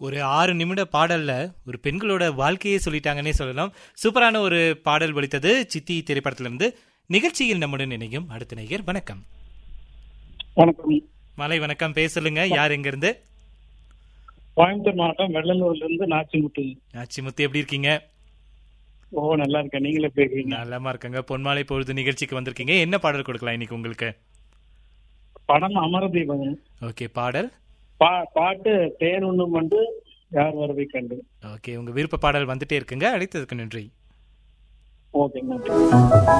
ஒரு ஆறு நிமிட பாடல்ல ஒரு பெண்களோட வாழ்க்கையே சொல்லிட்டாங்கன்னே சொல்லலாம் சூப்பரான ஒரு பாடல் ஒலித்தது சித்தி திரைப்படத்திலிருந்து நிகழ்ச்சியில் நம்முடன் இணையும் அடுத்த நேயர் வணக்கம் வணக்கம் மாலை வணக்கம் பேசலுங்க யார் எங்க இருந்து கோயம்புத்தூர் மாவட்டம் வெள்ளலூர்ல இருந்து நாச்சிமுத்து நாச்சிமுத்து எப்படி இருக்கீங்க ஓ நல்லா இருக்கேன் நீங்களே எப்படி இருக்கீங்க நலமா இருக்கங்க பொன்மாலை பொழுது நிகழ்ச்சிக்கு வந்திருக்கீங்க என்ன பாடல் கொடுக்கலாம் இன்னைக்கு உங்களுக்கு படம் அமரதீபம் ஓகே பாடல் பா பாட்டு தேன் ஒண்ணும் வந்து யார் வரவை கண்டு ஓகே உங்க விருப்ப பாடல் வந்துட்டே இருக்குங்க அழைத்ததுக்கு நன்றி ஓகே நன்றி